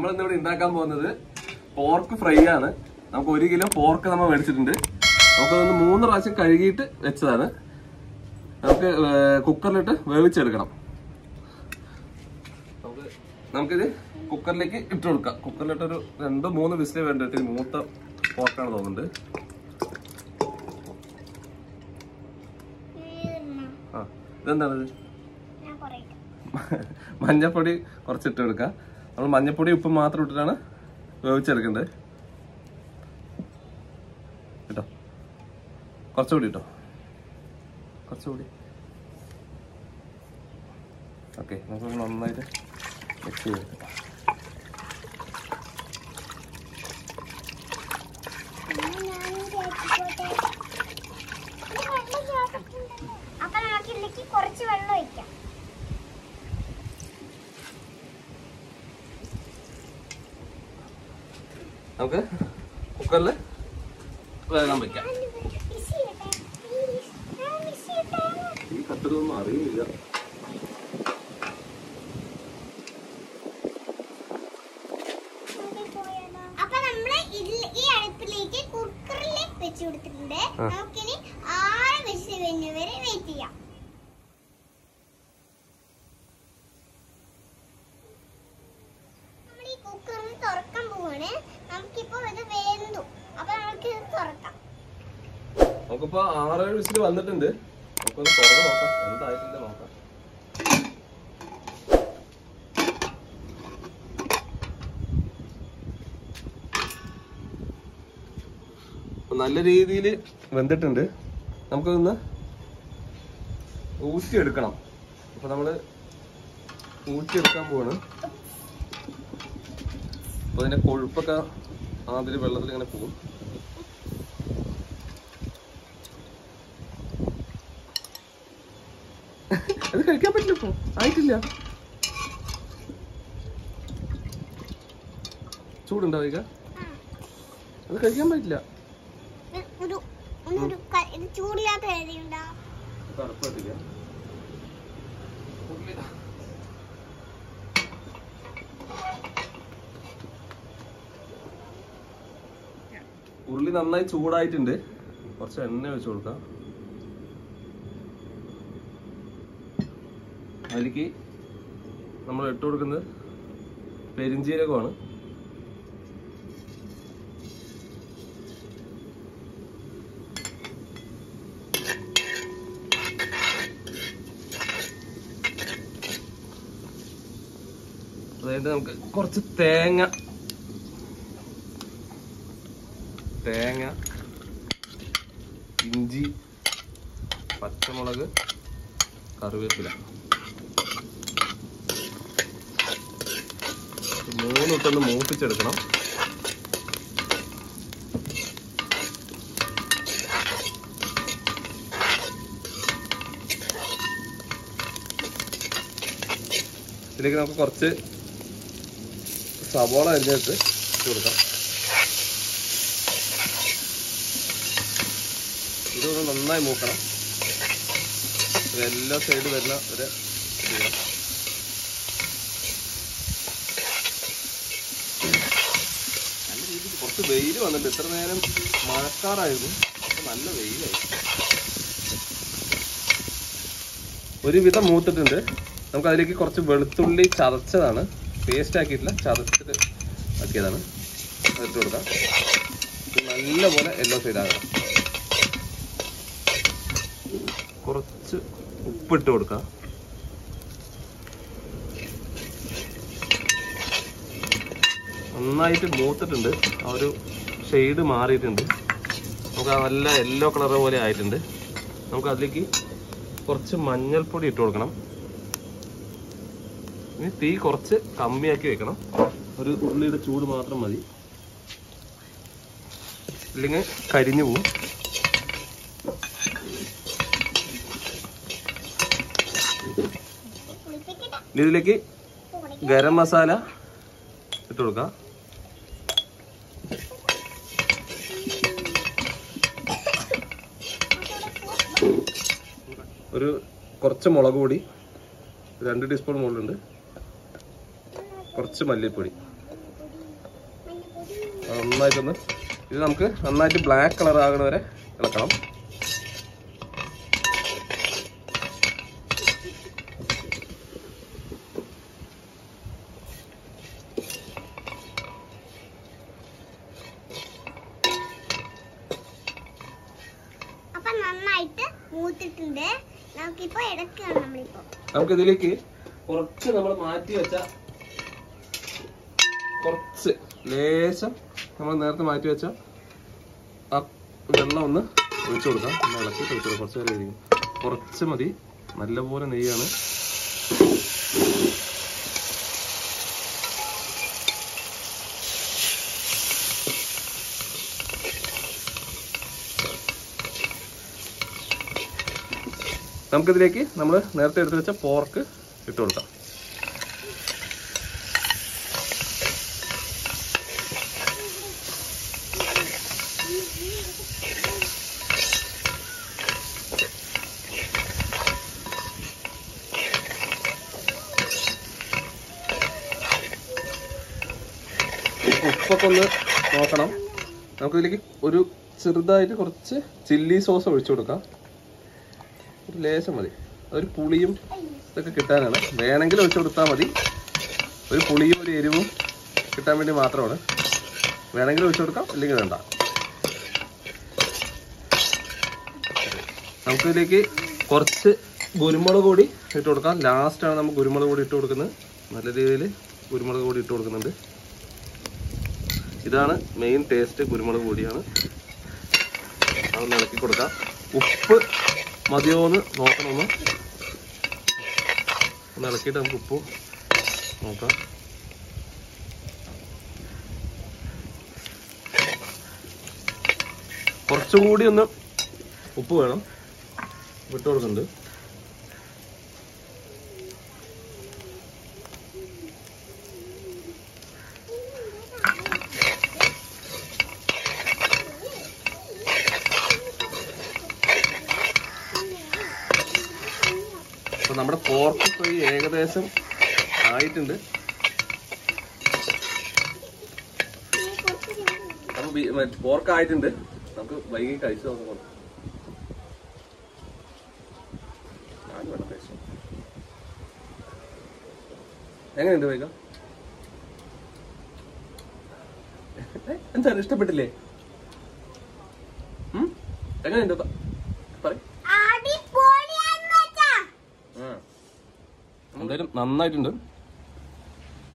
നമ്മൾ ഇന്നിവിടെ ഉണ്ടാക്കാൻ പോകുന്നത് പോർക്ക് ഫ്രൈ ആണ് നമുക്ക് ഒരു കിലോ പോർക്ക് നമ്മൾ മേടിച്ചിട്ടുണ്ട് നമുക്കതൊന്ന് മൂന്ന് പ്രാവശ്യം കഴുകിയിട്ട് വെച്ചതാണ് നമുക്ക് ഏർ കുക്കറിലിട്ട് വേവിച്ചെടുക്കണം നമുക്ക് നമുക്കിത് കുക്കറിലേക്ക് ഇട്ട് കൊടുക്കാം കുക്കറിലിട്ട് ഒരു രണ്ടോ മൂന്ന് വിസിലേ വേണ്ട ഇത്തിരി മൂത്ത പോർക്കാണ് തോന്നുന്നുണ്ട് ആ ഇതെന്താണിത് ഞാൻ പറയട്ടെ മഞ്ഞപ്പൊടി കുറച്ചിട്ട് എടുക്കാം നമ്മൾ മഞ്ഞപ്പൊടി ഉപ്പ് മാത്രം ഇട്ടിട്ടാണ് വേവിച്ചെടുക്കേണ്ടത് കേട്ടോ കുറച്ചുകൂടി കേട്ടോ കുറച്ചുകൂടി ഓക്കെ നമുക്ക് നന്നായിട്ട് മിക്സ് ചെയ്തെടുക്കാം അപ്പൊ നമുക്ക് ഇതിലേക്ക് കുറച്ച് വെള്ളം ഒഴിക്കാം നമുക്ക് കുക്കറിൽ വേഗം വെക്കാം മിക്സ് ചെയ്യട്ടെ പ്ലീസ് ഞാൻ മിക്സ് ചെയ്യട്ടെ ഈ കത്തിലൊന്നും അറിയില്ല അപ്പൊ നമ്മള് ഇതിൽ ഈ അടുപ്പിലേക്ക് കുക്കറിൽ വെച്ച് കൊടുത്തിട്ടുണ്ട് ആ. നമുക്കിനി ആറ് വിസിൽ വരുന്നവരെ വെയിറ്റ് ചെയ്യാം നമ്മൾ ഈ കുക്കറിൽ തുറക്കാൻ പോവാണ് നമുക്കിപ്പോ ഇത് വേന്തു അപ്പൊ നമുക്ക് ഇത് തുറക്കാം നമുക്കിപ്പോ ആറേഴ് വിസിൽ വന്നിട്ടുണ്ട് നമുക്കൊന്ന് തുറന്ന് നോക്കാം എന്തായിട്ടില്ല നോക്കാം അപ്പൊ നല്ല രീതിയിൽ വെന്തിട്ടുണ്ട് നമുക്കൊന്ന് ഊറ്റിയെടുക്കണം അപ്പൊ നമ്മള് ഊറ്റിയെടുക്കാൻ പോവാണ് അപ്പൊ അതിന്റെ കൊഴുപ്പൊക്കെ ആദ്യം വെള്ളത്തിൽ ഇങ്ങനെ പോകും അത് കഴിക്കാൻ പറ്റില്ല ഇപ്പൊ ആയിട്ടില്ല ചൂടുണ്ടോ വൈക അത് കഴിക്കാൻ പറ്റില്ല ഇത് ഒരു ഒന്നൊരു ക- ഇത് ചൂടില്ലാത്ത കരുതിയുണ്ടോ തണുപ്പത്തില്ല ഉള്ളി നന്നായി ചൂടായിട്ടുണ്ട് കുറച്ച് എണ്ണ വെച്ച് കൊടുക്കാം അതിലേക്ക് നമ്മൾ ഇട്ട് കൊടുക്കുന്നത് പെരിഞ്ജീരകമാണ് അതായത് നമുക്ക് കുറച്ച് തേങ്ങ തേങ്ങ ഇഞ്ചി പച്ചമുളക് കറിവേപ്പില മൂന്നിട്ടൊന്ന് മൂപ്പിച്ചെടുക്കണം ഇതിലേക്ക് നമുക്ക് കുറച്ച് സവോള അരിഞ്ഞിട്ട് ഇട്ട് കൊടുക്കാം ഇതൊന്ന് നന്നായി മൂക്കണം ഇത് എല്ലാ സൈഡ് വരുന്ന ഒരു ചെയ്യണം നല്ല രീതിക്ക് കുറച്ച് വെയിൽ വന്നിട്ടുണ്ട് ഇത്ര നേരം മഴക്കാറായിരുന്നു ഇപ്പൊ നല്ല വെയിലായി ഒരുവിധം മൂത്തിട്ടുണ്ട് നമുക്ക് അതിലേക്ക് കുറച്ച് വെളുത്തുള്ളി ചതച്ചതാണ് പേസ്റ്റ് ആക്കിയിട്ടില്ല ചതച്ചിട്ട് ആക്കിയതാണ് അതിട്ട് കൊടുക്കാം ഇത് നല്ലപോലെ യെല്ലോ സൈഡ് ആകണം കുറച്ച് ഉപ്പിട്ട് കൊടുക്കാം നന്നായിട്ട് മൂത്തിട്ടുണ്ട് ആ ഒരു ഷെയ്ഡ് മാറിയിട്ടുണ്ട് നമുക്ക് ആ നല്ല യെല്ലോ കളർ പോലെ ആയിട്ടുണ്ട് നമുക്ക് അതിലേക്ക് കുറച്ച് മഞ്ഞൾപ്പൊടി ഇട്ട് കൊടുക്കണം ഇനി തീ കുറച്ച് കമ്മിയാക്കി വെക്കണം ഒരു ഉള്ളിയുടെ ചൂട് മാത്രം മതി ഇല്ലെങ്കിൽ കരിഞ്ഞു പോവും കുളിപ്പിക്കട്ടെ ഇനി ഇതിലേക്ക് ഗരം മസാല ഇട്ട് കൊടുക്കാം ഒരു കുറച്ച് മുളക് പൊടി രണ്ട് ടീസ്പൂൺ മുകളിലുണ്ട് കുറച്ച് മല്ലിപ്പൊടി നന്നായിട്ടൊന്ന് ഇത് നമുക്ക് നന്നായിട്ട് ബ്ലാക്ക് കളർ ആകണ വരെ ഇളക്കണം അപ്പൊ നന്നായിട്ട് മൂത്തിട്ടുണ്ട് നമുക്കിപ്പോ ഇടയ്ക്കാണ് നമ്മളിപ്പോ നമുക്ക് ഇതിലേക്ക് കുറച്ച് നമ്മൾ മാറ്റി വെച്ച കുറച്ച് ലേശം നമ്മൾ നേരത്തെ മാറ്റി വെച്ച ആ വെള്ളം ഒന്ന് ഒഴിച്ചു കൊടുക്കാം ഒന്ന് ഇളക്കി ഒഴിച്ചു കൊടുക്കാം കുറച്ച് നേരം ഇരിക്കും കുറച്ച് മതി നല്ലപോലെ നെയ്യാണ് നമുക്കിതിലേക്ക് നമ്മൾ നേരത്തെ എടുത്ത് വെച്ച പോർക്ക് ഇട്ട് കൊടുക്കാം ഉപ്പൊക്കെ ഒന്ന് നോക്കണം നമുക്കിതിലേക്ക് ഒരു ചെറുതായിട്ട് കുറച്ച് ചില്ലി സോസ് ഒഴിച്ചു കൊടുക്കാം ഒരു ലേശം മതി അതൊരു പുളിയും ഇതൊക്കെ കിട്ടാനാണ് വേണമെങ്കിൽ ഒഴിച്ചു കൊടുത്താൽ മതി ഒരു പുളിയും ഒരു എരിവും കിട്ടാൻ വേണ്ടി മാത്രമാണ് വേണമെങ്കിൽ ഒഴിച്ചു കൊടുക്കാം ഇല്ലെങ്കിൽ വേണ്ട നമുക്കിതിലേക്ക് കുറച്ച് കുരുമുളക് പൊടി ഇട്ട് കൊടുക്കാം ലാസ്റ്റാണ് നമ്മൾ കുരുമുളക് പൊടി ഇട്ട് കൊടുക്കുന്നത് നല്ല രീതിയിൽ കുരുമുളക് പൊടി ഇട്ട് കൊടുക്കുന്നുണ്ട് ഇതാണ് മെയിൻ ടേസ്റ്റ് കുരുമുളക് പൊടിയാണ് അതൊന്ന് ഇളക്കി കൊടുക്കാം ഉപ്പ് മതിയോ എന്ന് നോക്കണമെന്ന് ഒന്ന് ഇളക്കിയിട്ട് നമുക്ക് ഉപ്പ് നോക്കാം കുറച്ചും കൂടി ഒന്ന് ഉപ്പ് വേണം വിട്ട് കൊടുക്കുന്നുണ്ട് അപ്പൊ നമ്മുടെ പോർക്ക് ഫ്രൈ ഏകദേശം ആയിട്ടുണ്ട് അപ്പൊ പോർക്ക് ആയിട്ടുണ്ട് നമുക്ക് വൈകി കഴിച്ചു നോക്കാം ഞാൻ വേണം കഴിച്ചു എങ്ങനെയുണ്ട് വൈക എന്താണ് ഇഷ്ടപ്പെട്ടില്ലേ ഉം? എങ്ങനെയുണ്ട് പ- പറയ് അടിപൊളിയാണ് മച്ചാ. എന്തായാലും നന്നായിട്ടുണ്ട്